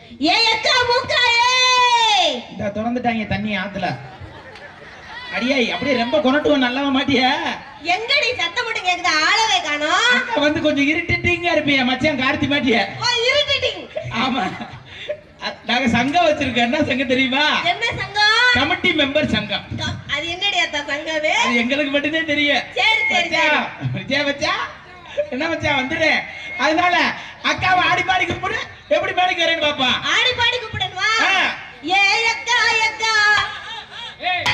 ஏ அக்கா மூக்காயே இந்த திறந்துட்டாங்க தண்ணி ஆத்துல அடியாய் அப்படியே ரொம்ப கொனட்டுவன் நல்லவ மாட்டிய எங்கடி சத்தம் மட்டும் கேக்குது ஆளவே காணோம் வந்து கொஞ்சம் இருட்டிட்டீங்க இருப்பிய மச்சான் கார்த்தி மாட்டிய ஓ இருட்டிட்டிங் ஆமா அ- நாங்க சங்கம் வச்சிருக்கோம் என்ன சங்கம் தெரியுமா என்ன சங்கம் கமிட்டி மெம்பர் சங்கம் க- அது என்னடி அத்தா சங்கமே அது எங்களுக்கு மட்டும்தான் தெரியும் சரி சரி சரி மச்சான், விஜய் மச்சா என்ன மச்சான் வந்துடு அதனால அக்காவை ஆடி பாடி கும்பிடு எப்படி மேடைக்கு வரேன்னு பாப்பா ஆடி பாடி கூப்பிடணுமா ஆ. ஏ அக்கா அக்கா ஏய்,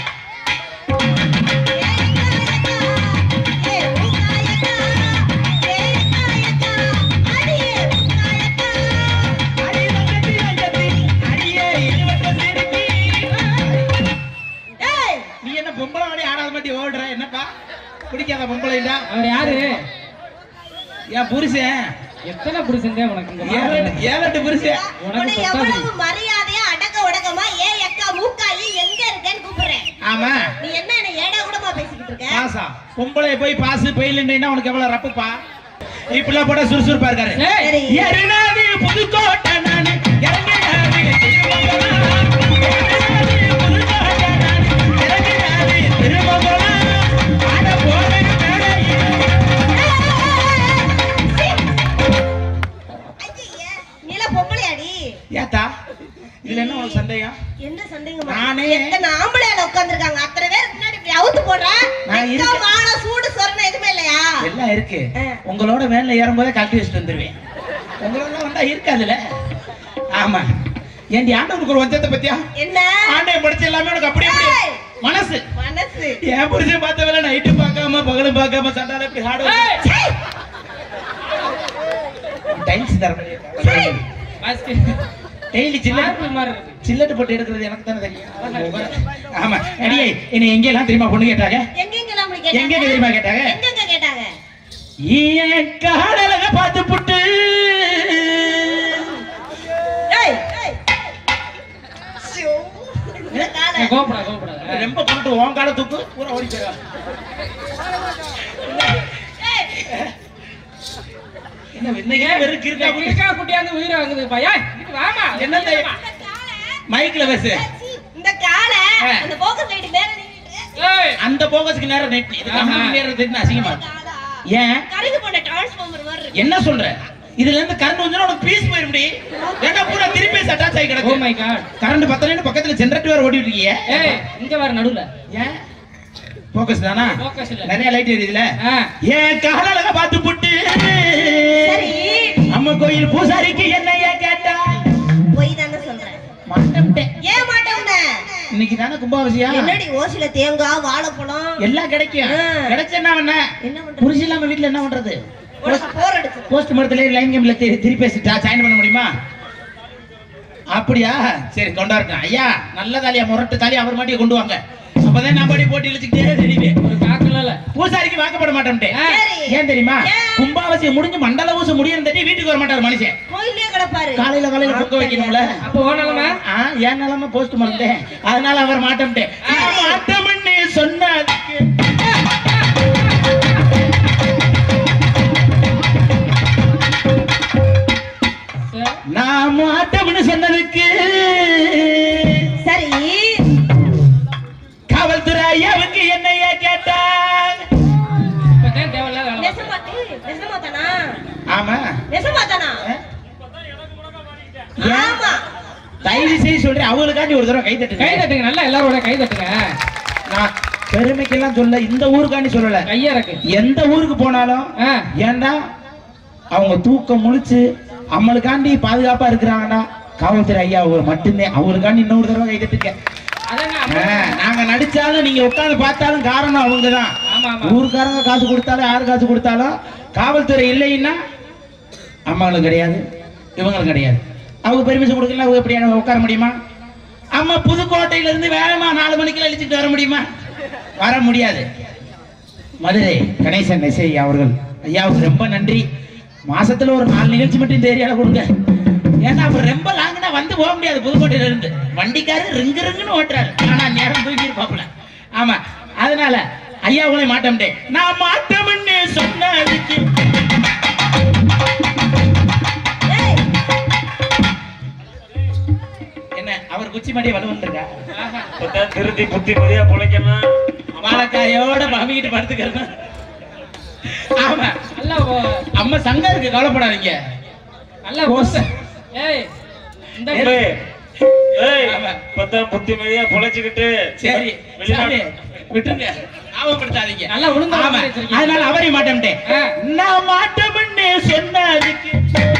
ஏ அக்கா அக்கா ஏ மூக்கா அக்கா ஏ அக்கா அக்கா அடியே மூக்கா அக்கா அடி வந்தடி வந்தடி, அடியே இருவட்ட சிறுமி. ஏய் நீ என்ன பொம்பளை வாடி ஆடாத மாட்டி ஓடுற என்னப்பா பிடிக்காத பொம்பளைடா அவர் யாரு என் புருஷன் எத்தனை புருஷங்க உனக்கு இங்க ஏழு வா. எட்டு- ஏழு எட்டு புருஷன் உனக்கு உன்னை பத்தாது எவ்வளவு மரியாதையா அடக்க உடக்கமா ஏ அக்கா மூக்காயி எங்க இருக்கேன்னு கூப்பிடுறேன் ஆமா நீ என்ன என்ன ஏடா கூடமா பேசிக்கிட்டு இருக்க பாசா பொம்பளை போய் பாசு பெயிலுன்னா உனக்கு எவ்வளவு ரப்புப்பா இப்படிலாம் போட்டா சுறுசுறுப்பா இருக்காரு ஏய், சரி எருநாதி புதுக்கோட்டை நானு இறங்கினாதி திருமங்கலம். எருநாதி புதுக்கோட்டை நானு இறங்கினாதி திருமங்கலம். ஆட போவேன் மேடையில். ஐயையே, நீல பொம்பளையாடி ஏத்தா இதுல என்ன உனக்கு சந்தேகம் என்ன சந்தேகமா நானே- எத்தனை ஆம்பளையால உட்கார்ந்திருக்காங்க அத்தனை பேர் முன்னாடி இப்படி அவுத்து போடுறா நான் வெக்கம், இருக்கேன். மானம், சூடு சொரணை எதுவுமே இல்லையா எல்லாம் இருக்கு ஆ. உங்களோட வேன்ல ஏறும்போதே கழட்டி வச்சுட்டு வந்துருவேன் உங்களோட வந்தா இருக்காதுல்ல ஆமா ஏண்டி ஆண்டவனுக்கு ஒரு வஞ்சத்தை பத்தியா என்ன ஆண்டைய படிச்ச எல்லாமே உனக்கு அப்படியே அப்படியே ஏய். மனசு மனசு என் புருஷன் பார்த்த வேலை நைட்டு பார்க்காம பகலும் பார்க்காம சண்டால இப்படி ஹார்ட் ஏய், சை, டைல்ஸ் தர பாஸ்கி. டெய்லி சில்ல மார்பிள் மாதிரி இருக்கு. சில்லட்டு போட்டு எடுக்கிறது எனக்கு தானே தெரியும் ஆமா அடியே என்னை எங்கெல்லாம் தெரியுமா பொண்ணு கேட்டாங்க எங்கெங்கெல்லாம் அப்படி எங்க கேட்டாங்க தெரியுமா கேட்டாங்க எங்கெங்க கேட்டாங்க ஏன் காடலக பார்த்து புட்டு ஏய், ஏய். ஷோ, இந்த காலை. ஏய், கோவப்படாத, கோவப்படாத. ரொம்ப கொண்டு உன் கால தூக்கு பூரா ஓடி போயிடும் ஏய், என்ன இன்னைக்கு வெறுக்கு இந்த இருக்கா கிறுக்கா குட்டியாந்து உயிரை வாங்குதுப்பா. ஏய், இங்கிட்டு வாம்மா. என்ன இந்த- இந்த காலை. மைக்ல பேசு இந்த காலை ஆ. அந்த போக்கஸ் லைட் மேல நின்னுட்டு ஏய், அந்த போகஸ்க்கு நேரம் நெட் இது ஆஹா. கம்பெனி நேரம் தெரிஞ்சு அசிங்கமா இருக்கு. காலா. ஏன் கருகு போன டிரான்ஸ்ஃபார்மர் மாதிரி இருக்கு என்ன சொல்ற இதுல இருந்து கரண்ட் வந்து உனக்கு பீஸ் போயிடும்டி ஏன்னா பூரா திருப்பி அட்டாச் ஆகி oh கிடக்கு my god. கரண்ட் பத்தலைன்னு பக்கத்துல ஜெனரேட்டர் வேற ஓடிட்டு இருக்கீங்க ஏய், இங்க வர நடுவுல ஏன் போக்கஸ் தானா Focus இல்ல. நிறைய லைட் எரியுதுல ஆ. ஏன் காலழக பார்த்து புட்டு சரி அம்மா கோயில் பூசாரிக்கு என்னைய கேட்டா பொய் தானே சொல்றேன் மண்டம்ட்டேன் ஏன் மாட்டோம்ன இன்னைக்கு தானே கும்பாபிஷியா என்னடி ஓசில தேங்காய் வாழைப்பழம் எல்லாம் கிடைக்கும் ஆ. கிடைச்ச என்ன பண்ண என்ன பண்றது புரிஞ்சு இல்லாம வீட்டுல என்ன பண்றது உனக்கு போர் அடிச்சு போஸ்ட் மரத்துல லைன் கேம்ல திருப்பி ஜாயின் பண்ண முடியுமா அப்படியா சரி கொண்டாடட்டும் ஐயா நல்ல தாலியா முரட்டு தாலி அவர் மாட்டியே கொண்டு வாங்க அப்பதான் நான் பாடி போட்டி இழுச்சுக்கிட்டே தெரியுவேன் ஒரு காக்கல இல்ல. பூசாரிக்கு வாக்கப்பட மாட்டோம்ட்டே ஆ. சரி ஏன் தெரியுமா ஏன்? கும்பாவசியம் முடிஞ்சு மண்டல ஊசம் முடியும் தட்டி வீட்டுக்கு வர மாட்டார் மனுஷன் கோயிலே கிடப்பாரு காலையில காலையில புக்க வைக்கணும்ல அப்போ உன் நிலைமை? ஆ, என் நிலைமை போஸ்ட் மறந்தேன் அதனால அவர் மாட்டோம்ட்டேன் மாட்டோம்னு சொன்னதுக்கு சரி. நான் மாட்டோம்னு சொன்னதுக்கு சரி காவல்துறை ஐயாவுக்கு என்னைய கேட்டாங்க இப்பதான் தேவையில்லாத வேலை பார்க்கற. நெசமாட்டி நெசமாத்தானா ஆமா நெசமாத்தானா ஏன்? ஏன்? ஆமா தயவு செய்து சொல்றேன் அவங்களுக்காண்டி ஒரு தடவை கை தட்டுங்க கை தட்டுங்க நல்லா எல்லாரோட கை தட்டுங்க நான் பெருமைக்கெல்லாம் சொல்ல இந்த ஊருக்காண்டி சொல்லல கையா இருக்கு எந்த ஊருக்கு போனாலும் ஆ. ஏன்டா அவங்க தூக்கம் முழிச்சு நம்மளுக்காண்டி பாதுகாப்பா இருக்கிறாங்கடா காவல்துறை ஐயா அவர் மட்டும்தான் அவங்களுக்காண்டி இன்னொரு தடவை கை தட்டுங்க அதாங்க ஆ, அம்மா. நாங்க நடிச்சாலும் நீங்க உட்கார்ந்து பார்த்தாலும் காரணம் அவங்கதான் ஆமா ஆமா ஊருக்காரங்க காசு கொடுத்தாலும் யாரு காசு கொடுத்தாலும் காவல்துறை இல்லைன்னா அம்மாங்களுக்கு கிடையாது இவங்களுக்கு கிடையாது அவங்க பெர்மிஷன் கொடுக்கல அவங்க எப்படி உட்கார முடியுமா அம்மா புதுக்கோட்டையில இருந்து வேகமா நாலு மணிக்கு அழிச்சிட்டு வர முடியுமா வர முடியாது மதுரை கணேசன் எஸ்ஐ அவர்கள் ஐயாவுக்கு ரொம்ப நன்றி மாசத்துல ஒரு நாலு நிகழ்ச்சி மட்டும் இந்த ஏரியால கொடுங்க ஏன்னா அவர் ரொம்ப லாங்குனா வந்து போக முடியாது புதுக்கோட்டையில இருந்து வண்டிக்காரர் ரிங்கு ரிங்குன்னு ஓட்டுறாரு ஆனா நேரம் தூக்கி இருப்பாப்புல ஆமா அதனால ஐயா உங்களை மாட்டோம்டே நான் மாட்டோம்னு சொன்னதுக்கு ஏய் அவர் குச்சி மாட்டியே வலுவன் இருக்கா ஆஹா. இப்பதான் திருத்தி புத்தி மதியா பொழைக்கணும் வாழைக்காயோட மாமிக்கிட்டு படுத்துக்கிறது ஆமா நல்லா ஓ- அம்மா சங்கம் இருக்கு கவலைப்படாதீங்க நல்லா ஓஸ். ஓசை. ஏய் இந்த ஏய், ஏய், ஆமா. இப்பதான் புத்தி மதியா பொழைச்சுக்கிட்டு சரி சாமி வெளிநாட்டு விட்டுருங்க ஞாபகப்படுத்தாதீங்க நல்லா உளுந்த ஆமா மாதிரி வச்சிருக்கீங்க. அதனால அவரையும் மாட்டேன்ட்டேன் ஆ. நான் மாட்டோம்னு சொன்னதுக்கு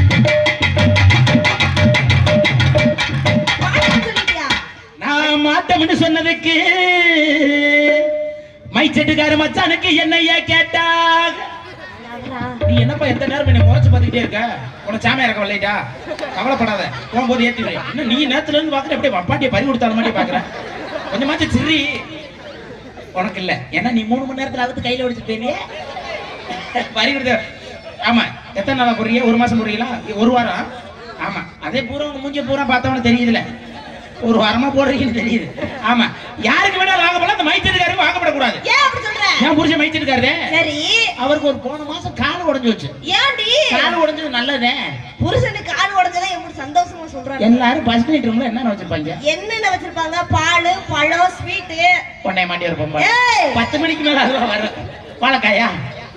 பாட்டு சொல்லிட்டியா நான் மாட்டோம்னு சொன்னதுக்கு மைச்செட்டுக்கார மச்சானுக்கு என்னையா கேட்டாங்க நீ என்னப்பா எந்த நேரம் என்ன முறைச்சு பார்த்துக்கிட்டே இருக்க உனக்கு சாமியா இருக்க வரலைட்டா கவலைப்படாத போகும்போது ஏத்தி வை இன்னும் நீ நேரத்துல இருந்து பாக்குற அப்படியே வப்பாட்டியை பறி கொடுத்தாத மாதிரி பாக்குற கொஞ்சமாச்சும் சிரி உனக்கு இல்ல ஏன்னா நீ மூணு மணி நேரத்துல அவுத்து கையில வச்சுட்டு போயிருவியே பறி கொடுத்த ஆமா எத்தனை நாளா போறீங்க ஒரு மாசம் போறீங்களா ஒரு வாரம் ஆமா அதே பூரா உங்க மூஞ்சி பூரா பார்த்தவன தெரியுதுல ஒரு வாரமா போடுறீங்கன்னு தெரியுது ஆமா யாருக்கு வேணாலும் வாங்கப்படலாம் அந்த மைச்செட்டுக்காருக்கு வாங்கப்படக்கூடாது ஏன் அப்படி சொல்ற ஏன் புருஷன் மைச்செட்டுக்காரு சரி அவருக்கு ஒரு போன மாசம் கால் உடைஞ்சு வச்சு ஏன்டி கால் உடைஞ்சது நல்லதே புருஷனுக்கு கால் உடைஞ்சதை எப்படி சந்தோஷமா சொல்றாங்க எல்லாரும் ஃபர்ஸ்ட் நைட் ரூம்ல என்ன வச்சிருப்பாங்க என்னென்ன வச்சிருப்பாங்க பால் பழம் ஸ்வீட்டு பொண்ணை மாட்டி ஒரு பொம்பளை ஏய் பத்து மணிக்கு மேல அதுவா வரும் வாழைக்காயா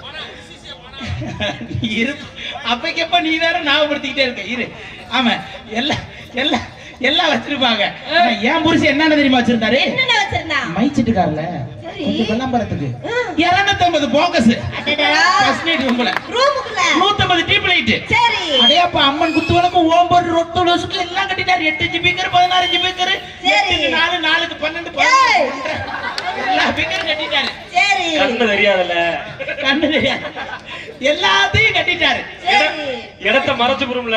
நீ இரு அப்பைக்கப்ப நீ வேற ஞாபகப்படுத்திக்கிட்டே இருக்க இரு ஆமா எல்லாம் எல்லாம் எல்லாம் வச்சிருப்பாங்க ஆனா என் புருஷன் என்னென்ன தெரியுமா வச்சிருந்தாரு என்னென்ன வச்சிருந்தா மைச்சிட்டுக்காரல சரி. கொஞ்சம் விளம்பரத்துக்கு ம். இருநூத்தி ஐம்பது போக்கஸ் அடடா. ஃபர்ஸ்ட் நைட் ரூம்ல ரூமுக்குள்ள நூத்தம்பது டீப் லைட் சரி அடையப்பா அம்மன் குத்து விளக்கு ஓம்பர் ரொட்டு லோசுக்கு எல்லாம் கட்டிட்டாரு எட்டு இன்ச்சு பீக்கர் பதினாறு இன்ச்சு பீக்கர் சரி. எட்டுக்கு நாலு நாலுக்கு பன்னெண்டு ஏய். பதினொன்று, எல்லா பீக்கரும் கட்டிட்டாரு சரி கண்ணு தெரியாதுல்ல கண்ணு தெரியாது எல்லாத்தையும் கட்டிட்டாரு சரி இடத்த மறைச்சு போடும்ல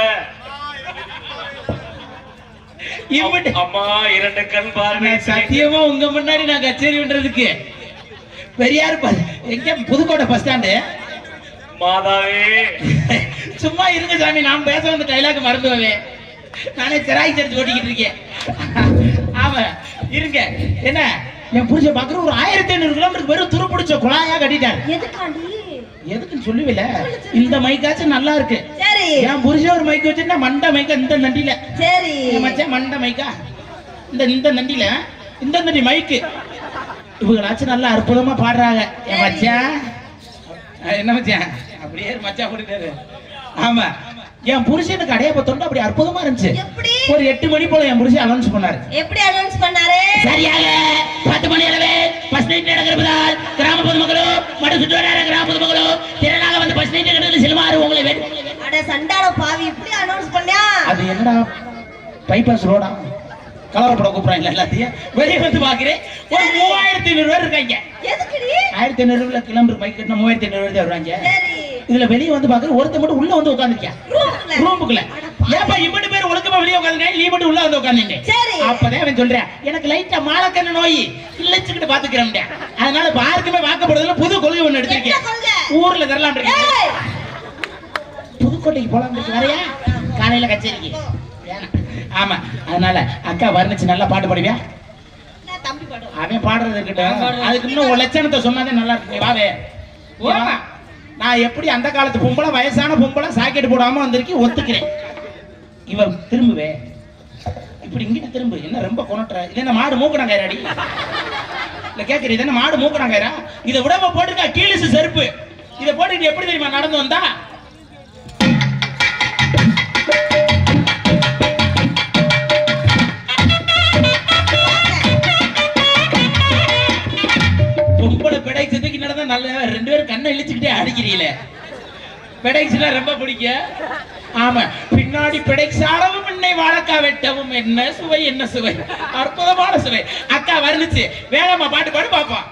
இப்படி அம்மா இரண்டு கண் பாருங்க நான் சத்தியமா உங்க முன்னாடி நான் கச்சேரி பண்றதுக்கு பெரியார் பஸ் எங்க புதுக்கோட்டை பஸ் ஸ்டாண்டு மாதாவே சும்மா இருங்க சாமி நான் பேச வந்த டைலாக் மறந்துவே நானே சிராய் சேர்த்து ஓட்டிக்கிட்டு இருக்கேன் ஆமா இருங்க என்ன என் புருஷன் பாக்குற ஒரு ஆயிரத்தி ஐநூறு கிலோமீட்டருக்கு வெறும் துருப்பிடிச்ச குழாயா கட்டிட்டாரு எதுக்காண்டி எதுக்குன்னு சொல்லுவில இந்த மைக்காச்சும் நல்லா இருக்கு சரி என் புருஷன் ஒரு மைக் வச்சிருந்தா மண்டை மைக்கா இந்த நண்டில சரி என் மச்சான் மண்டை மைக்கா இந்த இந்த நண்டில இந்த நண்டி மைக்கு இவங்களாச்சும் நல்லா அற்புதமா பாடுறாங்க என் மச்சான் அஹ் என்ன மச்சான் அப்படியே ஒரு மச்சான் போட்டுட்டாரு ஆமா என் புருஷனுக்கு அடையப்ப தொண்டு அப்படி அற்புதமா இருந்துச்சு எப்படி ஒரு எட்டு மணி போல என் புருஷன் அனௌன்ஸ் பண்ணாரு எப்படி அனௌன்ஸ் பண்ணாரு சரியாக பத்து மணி அளவு பஸ் நைட் நடக்கிறதால் கிராம பொதுமக்களும் மட சுற்றுவட்டார கிராம பொதுமக்களும் திரளாக வந்து பஸ் நைட் நடக்கிறது செல்லுமாறு உங்களை வேண்டி அட சண்டாள பாவி இப்படி அனௌன்ஸ் பண்ணியா அது என்னடா பைபாஸ் ரோடா கலவரப்பட கூப்பிடுறாங்க எல்லாத்தையும் வெளியே வந்து பாக்குறேன் ஒரு மூவாயிரத்தி ஐநூறு பேர் இருக்காங்க எதுக்குடி ஆயிரத்தி ஐநூறுல கிலோமீட்டர் பைக் கட்டினா மூவாயிரத்தி ஐநூறு பேர் வருவாங்க சரி இதுல வெளியே வந்து பாக்குற ஒருத்தன் மட்டும் உள்ள வந்து உட்காந்துருக்கேன் ரூமுக்குள்ள ரூமுக்குள்ள ஏப்பா இம்பட்டு பேர் ஒழுக்கமா வெளியே உட்காந்துங்க நீ மட்டும் உள்ள வந்து உட்காந்துங்க சரி அப்பதான் அவன் சொல்றேன் எனக்கு லைட்டா மாலக்கண்ண நோய் இல்லச்சுக்கிட்டு பாத்துக்கிறேன் அதனால இப்ப யாருக்குமே வாக்கப்படுறதுல புது கொள்கை ஒண்ணு என்ன எடுத்திருக்கேன் கொள்கை ஊர்ல தரலாம் ஏய் புதுக்கோட்டைக்கு போலாம் இருக்கு வரையா காலையில கச்சேரிக்கு வேணாம். ஆமா அதனால அக்கா வர்ணிச்சு நல்லா பாட்டு பாடுவியா நான் தம்பி பாடும் அவன் பாடுறது நான் இருக்கட்டும் பாடுவேன். அதுக்கு இன்னும் ஒரு லட்சணத்தை சொன்னாதே நல்லா இருக்கு நீ வாவே ஓமா. நான் எப்படி அந்த காலத்து பொம்பளை வயசான பொம்பளை சாக்கெட் போடாம வந்திருக்கி ஒத்துக்கிறேன் இவ திரும்புவே இப்படி இங்கிட்டு திரும்பு என்ன ரொம்ப கொணட்டுற இது என்ன மாடு மூக்கணங்காயராடி இல்ல கேக்குற இது என்ன மாடு மூக்கணங்காயரா இதை விடாம போட்டுருக்கா கீழிசு செருப்பு இதை போட்டுட்டு எப்படி தெரியுமா நடந்து வந்தா பொம்பளை பெடைக்ஸத்துக்கு நடந்தா நல்ல ரெண்டு பேரும் கண்ணை இழிச்சுக்கிட்டே அடிக்கிறீங்களே பெடைக்ஸ்னா ரொம்ப பிடிக்கும் ஆமா பின்னாடி பெடைக்ஸ் அளவும் என்னை வாழக்கா வெட்டவும் என்ன சுவை என்ன சுவை அற்புதமான சுவை அக்கா வருணுச்சு வேகமா பாட்டு பாடு பாப்போம்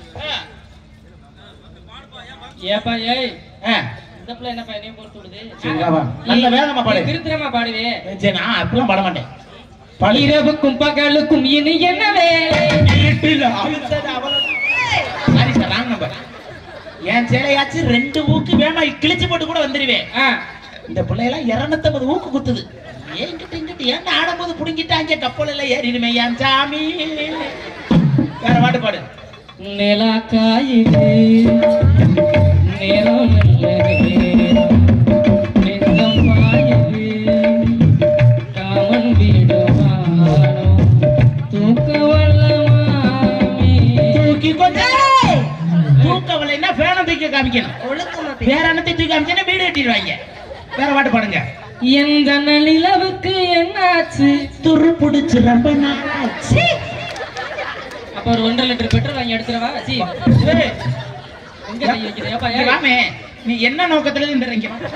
ஏப்பா ஏய் ஆ, இந்த பிள்ளை என்னப்பா என்னையும் போட்டு விடுது சிங்கமா. நல்ல வேகமா பாடு. நீ திருத்திரமா பாடுவே சரி நான் அப்படிலாம் பாட மாட்டேன் பாடு. இரவுக்கும் பகலுக்கும் இனி என்ன வேலை இருட்டுல அழுத்தது அவ்வளவுதான். சாரி சார் ராங் நம்பர் என் சேலையாச்சும் ரெண்டு ஊக்கு வேமா கிழிச்சு போட்டு கூட வந்துருவேன் ஆ, இந்த பிள்ளையெல்லாம் இருநூத்தம்பது ஊக்கு குத்துது ஏங்கிட்ட இங்கிட்டு ஏன் ஆடும்போது புடுங்கிட்டாங்க கப்பல் எல்லாம் ஏறிடுமே என் சாமி வேற பாட்டு பாடு நிலா காயுது நேரம் நல்லது நெஞ்சம் பாயுது காமன் விடுவானோ காமிக்கணும் ஒழுக்கமா பேசு. வேற அண்ணத்தை தூக்கி காமிச்சா வீடு கட்டிடுவாங்க வேற பாட்டு பாடுங்க எந்த நிலவுக்கு என்னாச்சு துரு புடிச்சு ரொம்ப நாளாச்சு அப்ப ஒரு ஒன்றரை லிட்டர் பெட்ரோல் வாங்கி எடுத்துறவா சி ஏய், எங்க கை வைக்கிற ஏப்பா இங்க ஏய். வாமே நீ என்ன நோக்கத்துல இந்த இங்க வா.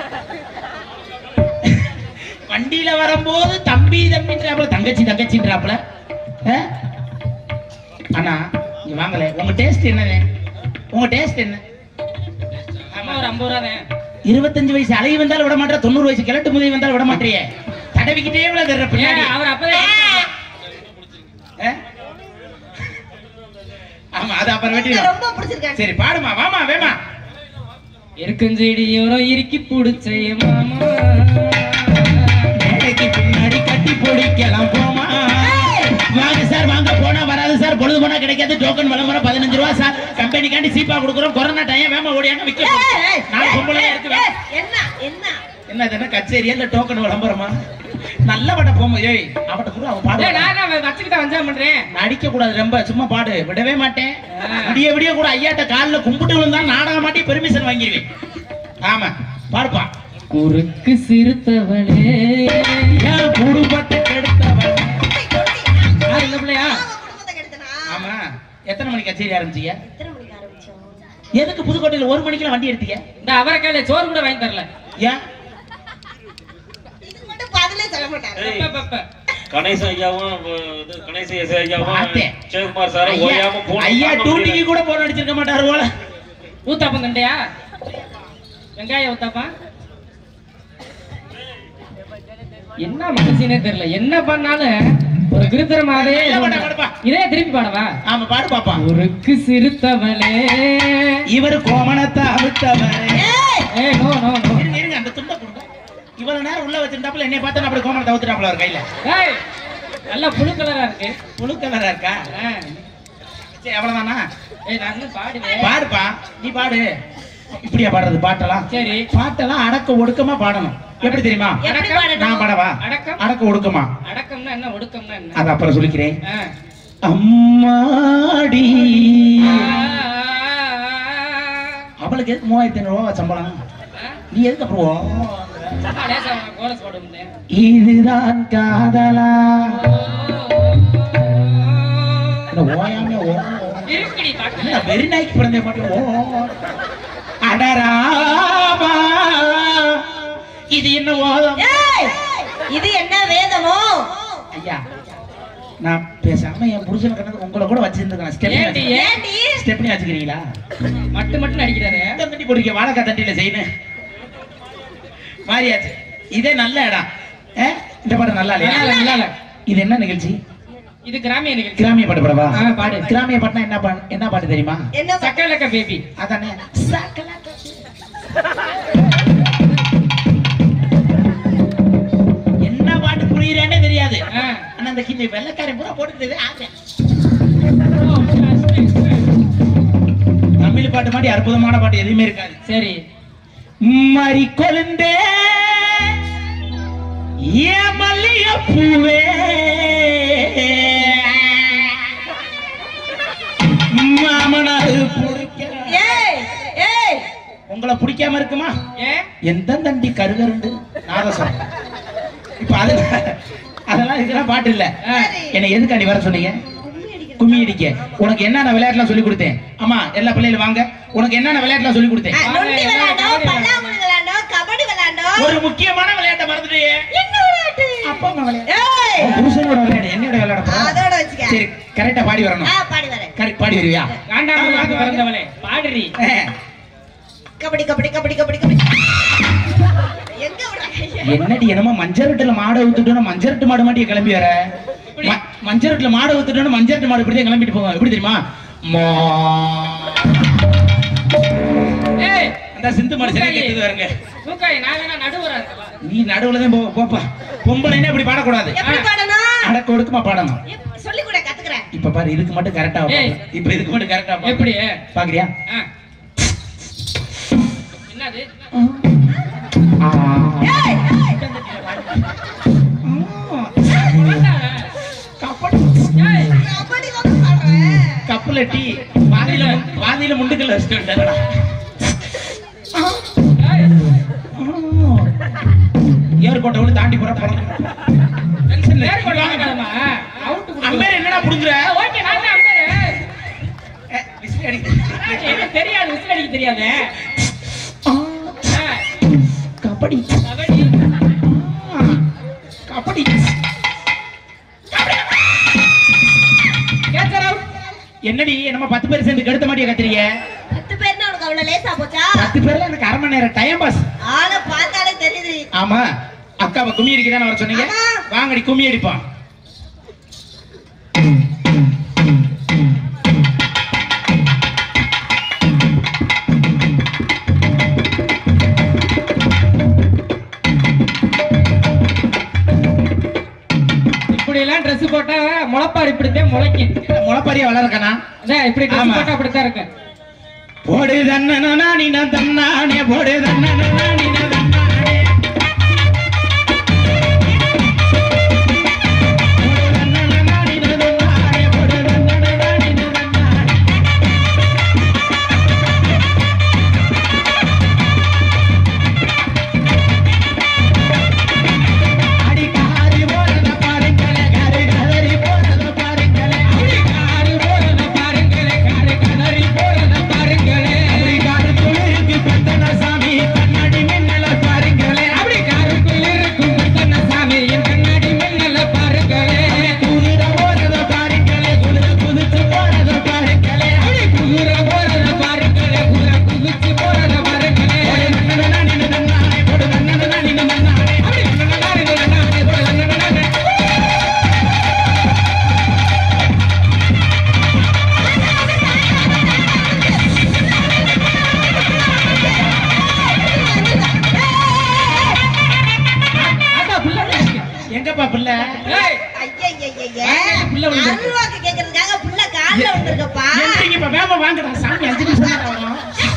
வண்டியில வரும்போது தம்பி தம்பின்றாப்புல தங்கச்சி தங்கச்சின்றாப்புல ஆ? அண்ணா இங்க வாங்கல உங்க டேஸ்ட் என்னது உங்க டேஸ்ட் என்ன அம்மா ஒரு ஐம்பது ரூபா தான் இருபத்தஞ்சு வயசு அழகி வந்தாலும் விட மாட்டேன் தொண்ணூறு வயசு கிழட்டு முதல் வந்தாலும் விட மாட்டியே தடவிக்கிட்டே இவ்வளவு தர்ற பின்னாடி ஏன் அவர் அப்பவே ஆ? ஆமா அது அப்புறம் வெட்டி ரொம்ப பிடிச்சிருக்காங்க சரி பாடுமா வாமா வேமா இருக்குஞ்செடியோரம் இறுக்கி பிடிச்ச மாமா மேடைக்கு பின்னாடி கட்டி பிடிக்கலாம் போமா வாங்க சார் வாங்க போனா வராது சார் பொழுது போனா கிடைக்காது டோக்கன் விளம்பரம் பதினஞ்சு ரூபா சார் கம்பெனிக்காண்டி சீப்பா கொடுக்குறோம் கொரோனா டைம் வேமா ஓடியாங்க விக்க நாலு பொம்பளை இருக்கு வே. என்ன என்ன என்ன இது என்ன கச்சேரியா இல்ல டோக்கன் விளம்பரமா நல்ல பட்ட போமா ஏய் அவட்ட கூட அவன் பாடு ஏய், நான் நான் வச்சுக்கிட்ட வஞ்சா பண்றேன் நடிக்க கூடாது ரொம்ப சும்மா பாடு விடவே மாட்டேன் ஆ. விடிய விடிய கூட ஐயாட்ட கால்ல கும்பிட்டு விழுந்தா நாடகம் மாட்டி பெர்மிஷன் வாங்கிடுவேன் ஆமா பாடுப்பா குறுக்கு சிறுத்தவளே ஏன் குடும்பத்தை கெடுத்தவன் யார் இந்த பிள்ளையா அவன் குடும்பத்தை கெடுத்தனா ஆமா எத்தனை மணிக்கு கச்சேரி ஆரம்பிச்சீங்க எத்தனை மணிக்கு ஆரம்பிச்சோம் எதுக்கு புதுக்கோட்டையில ஒரு மணிக்கெல்லாம் வண்டி எடுத்தீங்க இந்த அவரைக்காயில சோறு கூட வாங்கி தரல ஏன் இதுக்கு மட்டும் பதிலே சொல்ல மாட்டாங்க ஏய், பப்ப, பப்ப. கணேசன் ஐயாவும் அஹ், இது கணேசன் எஸ் ஐயாவும் பார்த்தேன். சிவகுமார் சாரும் ஐயா ஓயாம போன் ஐயா பார்க்க டூட்டிக்கு முடியல. கூட போன் அடிச்சிருக்க மாட்டாரு போல ஊத்தாப்பம் தண்டையா வெங்காயம் ஊத்தாப்பா என்ன மனசுனே தெரியல என்ன பண்ணாலும் ஒரு கிருத்திரமாவே இல்ல, பாடா, பாடுப்பா. இதே திருப்பி பாடவா ஆமா பாடு பாப்பா குறுக்கு சிறுத்தவளே இவர் கோமணத்தை அவிட்டவர் ஏ நோ நோ நோ இருங்க இருங்க அந்த துண்டை கொடுங்க இவ்வளவு நேரம் உள்ள வச்சிருந்தாப்புல என்னை பார்த்தா அப்படி கோமணத்தை அவுத்துட்டாப்புல அவர் கையில ஏய் நல்லா புழு கலரா இருக்கு புழு கலரா இருக்கா ஆ. சரி அவ்வளவுதானா ஏய் நான் இன்னும் பாடுவேன் பாடுப்பா நீ பாடு இப்படியா பாடுறது பாட்டெல்லாம் சரி பாட்டெல்லாம் அடக்க ஒடுக்கமா பாடணும் எப்படி தெரியுமா எப்படி பாடணும்? நான் பாடவா அடக்கம் அடக்க ஒடுக்கமா அடக்கம்னா என்ன ஒடுக்கம்னா என்ன அது அப்புறம் சொல்லிக்கிறேன் ஆ. அம்மாடி ஆ. அவளுக்கு எதுக்கு மூவாயிரத்தி ஐநூறு ரூபா சம்பளம் ஆ. நீ எதுக்கு அப்புறம் ஓ? சும்மா லேசா கோரஸ் பாட முடியல இதுதான் காதலா இந்த ஓயாம ஓ இருக்குடி பாக்கல வெறி நாய்க்கு பிறந்த மட்டும் ஓ அடராமா இது என்ன ஓதம் ஏய், இது என்ன வேதமோ ஐயா நான் பேசாம என் புருஷன் கண்ணது உங்களை கூட வச்சிருந்துக்கலாம் ஸ்டெப்னி ஏண்டி வச்சு- ஏண்டி ஸ்டெப்னி வச்சுக்கிறீங்களா மட்டு மட்டும் நடிக்கிறாரு எந்த தண்ணி போடுறீங்க வாழைக்காய் தண்டியில செய்யணும் மாறியாச்சு இதே நல்ல இடம் ஆ? இந்த பாட்டு நல்லா இல்லையா நல்லா இல்ல, நல்லா இல்ல. இது என்ன நிகழ்ச்சி இது கிராமிய நிகழ்ச்சி கிராமிய பாட்டு பாடவா ஆ, பாடு. கிராமிய பாட்டுனா என்ன பாட்டு என்ன பாட்டு தெரியுமா என்ன பா- சக்கலக்க பேபி அதானே சக்கலக்க. என்ன பாட்டு புரியுறேன்னே தெரியாது ஆ. ஆனா அந்த இந்த வெள்ளக்காரன் பூரா போட்டுக்கிட்டது ஆசை தமிழ் பாட்டு மாதிரி அற்புதமான பாட்டு எதுவுமே இருக்காது சரி மறி கொழுந்தே ஏன் மல்லிகைப்பூவே மாமனாரு பிடிக்க ஏய் ஏய் உங்களை பிடிக்காம இருக்குமா ஏன் எந்த தண்டி கருகருண்டு நாதசம் இப்ப அது அதெல்லாம் இதெல்லாம் பாட்டு இல்ல ஆ. என்னை எதுக்காண்டி வர சொன்னீங்க கும்மி அடிக்க உனக்கு என்னென்ன விளையாட்டுலாம் சொல்லி கொடுத்தேன் அம்மா எல்லா பிள்ளைகளும் வாங்க உனக்கு என்னென்ன விளையாட்டுலாம் சொல்லி கொடுத்தேன் ஆ, நொண்டி விளையாண்டோம் பல்லாங்குழி விளையாண்டோம் கபடி விளையாண்டோம் ஒரு முக்கியமான விளையாட்டை மறந்துட்டியே என்ன விளையாட்டு அப்பா அம்மா விளையாட்டு ஏய் உன் புருஷனோட விளையாடு என்னோட விளையாட போறா? அதோட வச்சுக்க சரி கரெக்டா பாடி வரணும் ஆ பாடி வரேன் கரெக்ட் பாடி வருவியா காண்டாமலுக்கு பிறந்தவளே பாடுறி அஹ், கபடி கபடி கபடி கபடி கபடி எங்க விடுறாங்க என்னடி என்னமோ மஞ்சரட்டுல மாடை ஊத்துட்டோம் மஞ்சரட்டு மாடு மாட்டிய கிளம்பி வர ம- மஞ்சரட்டுல மாடை ஊத்துட்டோம் மஞ்சரட்டு மாடு இப்படிதான் கிளம்பிட்டு போவோம் எப்படி தெரியுமா மா ஏய் அந்த சிந்து மாடு சரியா கேட்டது வருங்க தூக்காய் நான் வேணா நடுவரா இருக்கலாம் நீ நடுவுல தான் போ போப்பா பொம்பளைன்னா இப்படி பாடக்கூடாது எப்படி பாடணும் அடக்க ஒடுக்கமா பாடணும் எப்~ சொல்லிக் கூட கத்துக்கிறேன் இப்ப பாரு இதுக்கு மட்டும் கரெக்டா ஏய். இப்ப இதுக்கு மட்டும் கரெக்டா எப்படி பாக்குறியா ஆ. என்னது ஆ. ஏய் என்ன? கப்பல் ஏய், கபடி தான் பாடுறேன் கப்பல டீ வாதியில வாதியில முண்டுக்கல்ல வச்சுட்டு வந்துட்டேன்டா. கோட்டை விட்டு தாண்டி போற போறோம் டென்ஷன் நேர் கொண்டு வாங்கடாமா அவுட் கொடுங்க அம்பேர் என்னடா புடுங்குற ஓகே நான் தான் அம்பேர் ஏ, விசில் அடி. எனக்கு தெரியாது விசில் அடிக்க தெரியாது ஆ, கபடி கபடி ஆ, கபடி கேட்சர் அவுட் என்னடி நம்ம பத்து பேர் சேர்ந்து கெடுத்த மாட்டியா கத்துறீங்க பத்து பேர்னா உனக்கு அவ்வளவு லேசா போச்சா பத்து பேர்ல எனக்கு அரை மணி நேரம் டைம் பாஸ் ஆளை பார்த்தாலே தெரியுது ஆமா அக்காவை கும்மி அடிக்க தானே வர சொன்னீங்க ஆமா. வாங்கடி கும்மி அடிப்போம் இப்படி எல்லாம் Dress போட்டா முளைப்பாரு இப்படித்தான் முளைக்கும் முளைப்பாரியா வளர்க்கணா அதான் இப்படி Dress ஆமா. போட்டா அப்படித்தான் இருக்கு போடு தன்னனா நீன தன்னானே போடு தன்னனா நீன தன்னானே போடு தன்னனா நீன தன்னானே போடு தன்னனா நீன தன்னானே அடி காரி போறத பாருங்களே காரி கதறி போறத பாருங்களே அடி காரி போறத பாருங்களே காரி கதறி போறத பாருங்களே அப்படி காருக்குள்ள இருக்கு பத்தன சாமி கண்ணாடி மின்னல பாருங்களே அப்படி காருக்குள்ள இருக்கு பத்தன சாமி என் கண்ணாடி மின்னல பாருங்களே குதிர போறத பாருங்களே குதிர குதிச்சு போறத பாருங்களே அப்படி குதிர போறத பாருங்களே குதிர குதிச்சு போறத பாருங்களே நன்னனா நின்னு நன்னானே போடு நன்னனா நின்னு நன்னானே அப்படி நன்னனா நின்னு நன்னானே போடு நன்னனா அதான் புள்ள இருக்கு எங்கப்பா பிள்ளை ஏய் ஐயையையையே. வாங்க, புள்ள விழுந்துருக்கு. அருள்வாக்கு கேட்கறதுக்காக புள்ள கால்ல விழுந்திருக்கப்பா. எந்திரிங்க இப்ப வேகமா வாங்கடா சாமி அஞ்சு நிமிஷம் தான் ஆகும்.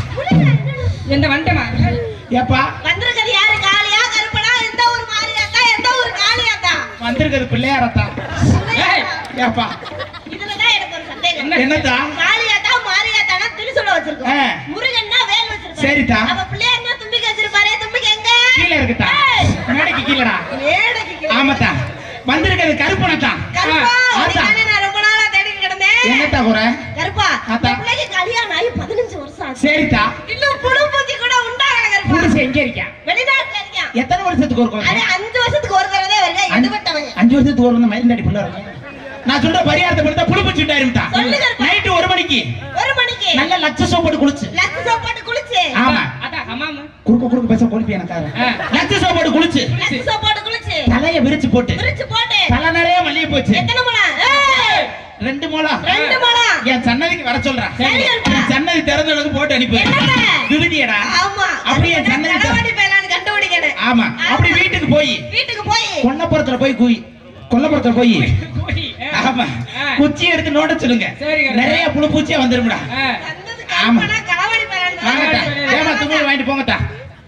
எந்த வண்டமா ஏப்பா வந்திருக்கிறது யாரு காளியா கருப்பனா எந்த ஊர் மாரியாத்தா எந்த ஊர் காளியாத்தா வந்திருக்கிறது பிள்ளையாரத்தான் ஏய் ஏப்பா இதுலதான் எனக்கு ஒரு சந்தேகம் என்ன? என்னத்தா காளியாத்தா மாரியாத்தானா திருச்சொல்ல வச்சிருக்கோம் ஆ. முருகன்னா வேல் வச்சிருக்கோம் சரிதா. அப்ப பிள்ளையார்னா தும்பிக்கை வச்சிருப்பாரே தும்பிக்கை எங்க கீழே இருக்குதா ஏய். மேடைக்கு கீழடா மேடைக்கு கீழே. ஆமாத்தா வந்திருக்கிறது கருப்பணத்தான் கருப்பா ஆ, உன்னைத்தானே நான் ரொம்ப நாளா தேடிட்டு கிடந்தேன் என்னத்தா குறை கருப்பா ஆத்தா. இந்த பிள்ளைக்கு கல்யாணம் ஆகி பதினஞ்சு வருஷம் ஆச்சு சரிதா இன்னும் புழு பூச்சி கூட உண்டாகல கருப்பா புதுசு எங்க இருக்கான் வெளிநாட்டுல இருக்கான் எத்தனை வருஷத்துக்கு ஒரு அது குழந்தை அஞ்சு வருஷத்துக்கு ஒரு தடவை வருங்க அஞ்சு எடுபட்டவன் அஞ்சு வருஷத்துக்கு ஒரு மயிலாடி புள்ள இருக்கும் நான் சொல்ற பரிகாரத்தை படுத்தா புழு பிடிச்சுட்டாருட்டா சொல்லு கருப்பா. நைட்டு ஒரு மணிக்கு ஒரு மணிக்கு நல்ல லட்ச சோப்போட்டு குளிச்சு லக்கு சோப்பாட்டு குளிச்சு ஆமா அதான் ஹமாம் குறுக்க குறுக்க பேச கொழுப்பி எனக்கார ஆ. லட்ச சோப்போட்டு குளிச்சு லக்கு சோப்பாட்டு குளிச்சு தலைய விரிச்சு போட்டு விரிச்சு போட்டு தலை நிறைய மல்லிகை போச்சு எத்தனை முழம் ஏய், ரெண்டு மூலம் ரெண்டு முழம் என் சன்னதிக்கு வர சொல்றேன் சரி, கருப்பா. என் சன்னதி திறந்தவளுக்கு போட்டு அனுப்பு என்னங்க? விபதியடா ஆமா அப்படியே அதுக்கு சன்னதி தான் திற- கடவாடி பேலான்னு கண்டுபிடிக்கணும் ஆமா அப்படி வீட்டுக்கு போய் வீட்டுக்கு போய் கொல்லப்புறத்துல போய் குய் கொல்லப்புறத்துல போய் போய் ஆ. ஆமா ஆ. குச்சி எடுத்து நோண்ட சொல்லுங்க சரி, கருப்பா. நிறைய புழு பூச்சியா வந்துரும்டா ஆ. வந்தது ஆமா. கருப்பனா கடவாடி பேலான்னு வாங்கட்டா சரி. ஏமா துணூறு வாங்கிட்டு போங்கட்டா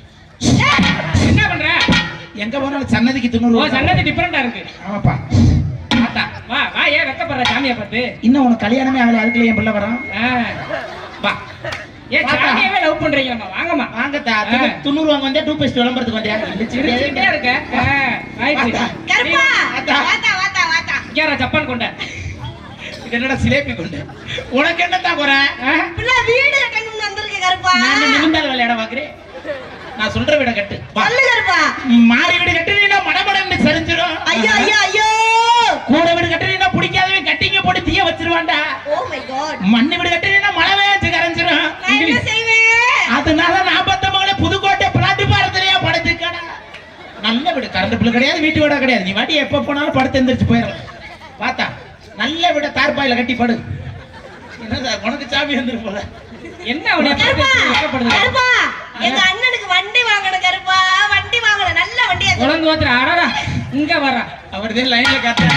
என்ன பண்ற எங்க போனாலும் சன்னதிக்கு ஓ துணூறு சன்னதி டிஃபரெண்டா இருக்கு ஆமாப்பா ஆத்தா வா வா ஏன் வெக்கப்படுற சாமியை பார்த்து இன்னும் உனக்கு கல்யாணமே ஆகல அதுக்குள்ள என் பிள்ளை வரான் ஆ. வா ஏன் வாத்தா. சாமியவே லவ் பண்றீங்களா வாங்கம்மா வாங்கத்தா ஆ. துண்ணூறு வாங்க வந்தா டூ பேஸ்ட் விளம்பரத்துக்கு வந்தியா சிரிச்சுட்டே இருக்க ஆ, ஆயிடுச்சு வாத்தா. கருப்பா அத்தா. வாத்தா வாத்தா வாத்தா இங்கேறா ஜப்பான் கொண்ட இது என்னடா சிலேபி கொண்டு உனக்கு என்னத்தா குறை ஆ? பிள்ளை வீடு கட்டணும்னு வந்திருக்கு கருப்பா நான் நிமிந்தால் விளையாட பாக்குறேன் நான் சொல்ற வீட கட்டு வா. சொல்லு கருப்பா மாறி வீடு கட்டுறீங்கன்னா மடமடன்னு சரிஞ்சிரும் ஐயோ ஐயோ ஐயோ கூட வீடு கட்டுறீங்கன்னா பிடிக்காதவன் கட்டிங்க போட்டு தீய வச்சிருவான்டா ஓ மை காட் மண்ணு வீடு கட்டுறீங்கன்னா மழை வேச்சு கரைஞ்சிரும் நான் என்ன செய்வேன் அதனால நான் பத்த மகளே புதுக்கோட்டை பிளாட்டு பாரத்திலேயே படுத்துக்கடா நல்ல வீடு கரண்ட் பிள்ளை கிடையாது வீட்டு வீடா கிடையாது நீ வாட்டி எப்ப போனாலும் படுத்து எந்திரிச்சு போயிடலாம் பார்த்தா நல்ல வீட தார்பாயில கட்டி படு என்னடா உனக்கு சாமி வந்துரு போல என்ன அவனை கருப்பா வெக்கப்படுது கருப்பா எங்க அண்ணனுக்கு வண்டி வாங்கணும் கருப்பா வண்டி வாங்கணும் நல்ல வண்டியா சொல்லு. உழந்து ஓத்துற அடடா இங்க வர்றா அவர் தான் லைன்ல காத்தா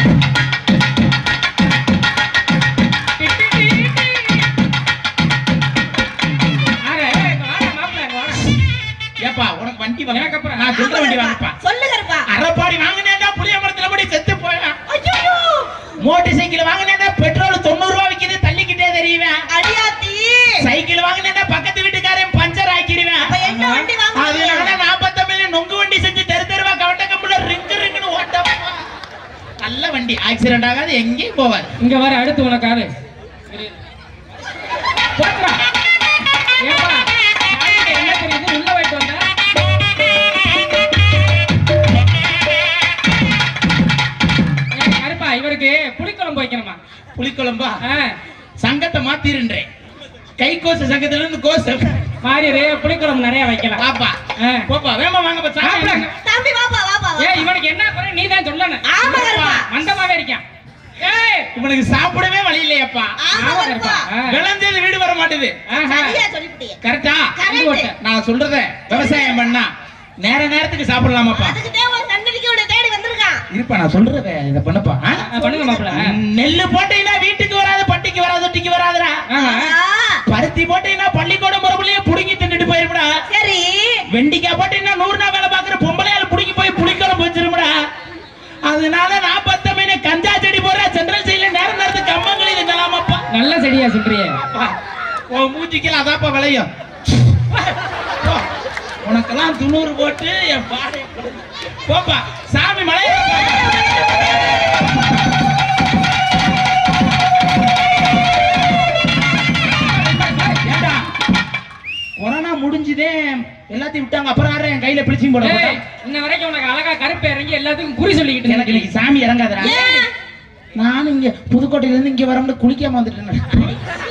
ஆறு, ஏய், இங்க வாடா, மாப்பிள்ளை, இங்க வாடா. ஏப்பா உனக்கு வண்டி வாங்க எனக்கு அப்புறம் நான் சொல்ற ஆமா வண்டி கருப்பா. வாங்கப்பா சொல்லு கருப்பா அரைப்பாடி வாங்கினேன்னா புளிய மரத்துல படி செத்து போயிடும் ஐயோ மோட்டர் சைக்கிள் வாங்கினேன்னா பெட்ரோல் தொண்ணூறு ரூபா விக்குது தள்ளிக்கிட்டே தெரியுவேன் அடியாத்தி சைக்கிள் வாங்கினேன்னா பக்கத்து வீட்டுக்காரன் பஞ்சர் ஆக்கிடுவேன் அப்ப என்ன வண்டி வாங்கணும் அதனால நாற்பத்தொன்பது நொங்கு வண்டி செஞ்சு தெரு தெருவா கவட்ட கம்புல நல்ல வண்டி ஆக்சிடென்ட் ஆகாது எங்கேயும் போவார் இங்க வர அடுத்து உனக்காரு போட்டுடா. ஏப்பா, சாமிக்கு என்ன தெரியுது உள்ள போயிட்டு வந்த ஏய், கருப்பா இவருக்கு புளிக்குழம்பு வைக்கணுமா புளிக்குழம்பா ஆ, சங்கத்தை மாத்திருன்றேன் கை கோச சங்கத்துல இருந்து கோச மாறி இரு, புளிக்குழம்பு நிறைய வைக்கலாம் பாப்பா ஆ. போப்பா வேமா வாங்க பா, சாப்பிடுங்க. சாப்பிடுங்க. தம்பி வாப்பா வாப்பா ஏய் வாப்பா. இவனுக்கு என்ன குறை நீ தான் சொல்லணும் ஆமா கருப்பா மந்தமாவே இருக்கான் ஏய் இவனுக்கு சாப்பிடவே வழி இல்லையப்பா ஆமா ஆமா கருப்பா கருப்பா ஆ. விளைஞ்சது வீடு வர மாட்டேது ஆஹா. சரியா சொல்லிவிட்டீங்க கரெக்டா கரெக்ட் நான் சொல்றத விவசாயம் பண்ணா நேர நேரத்துக்கு சாப்பிடலாமாப்பா அதுக்கு தேவை சந்ததிக்கு உன்னை தேடி வந்திருக்கான் இருப்பா நான் சொல்றத இத பண்ணப்பா ஆ? ஆ, பண்ணுங்க மாப்பிள்ள நெல்லு போட்டீங்கன்னா வீட்டுக்கு வராது பட்டிக்கு வராது ஒட்டிக்கு வராதுடா ஆஹா. ஆ, பருத்தி போட்டீங்கன்னா பள்ளிக்கூடம் முறப்புலயே புடுங்கி தின்னுட்டு போயிருப்படா சரி வெண்டிக்காய் போட்டீங்கன்னா நூறு நாள் வேலை பாக்குற பொம்பளையால புடுங்கி போய் புளிக்குழம்பு வச்சிருமடா அதனால நான் பத்த மீன் கஞ்சா செடி போற சென்ட்ரல் சைடுல நேரம் நேரத்துக்கு கம்பங்களில் இருக்கலாமாப்பா நல்ல செடியா சொல்றியே அப்பா, உன் மூஞ்சிக்கெல்லாம் அதாப்பா விளையும் போ. உனக்கெல்லாம் துணூறு போட்டு என் பாடை போப்பா சாமி மலைய ஏண்டா, கொரோனா முடிஞ்சுதே எல்லாத்தையும் விட்டாங்க அப்புறம் யாரும் என் கையில பிடிச்சும் போட ஏய், மாட்டான். இன்ன வரைக்கும் உனக்கு அழகா கருப்பு இறங்கி எல்லாத்துக்கும் குறி சொல்லிக்கிட்டு எனக்கு இருந்தீங்க. இன்னைக்கு சாமி இறங்காதடா ஏன்? நானும் இங்க புதுக்கோட்டையில இருந்து இங்க வரமுடியும் குளிக்காம வந்துட்டேன்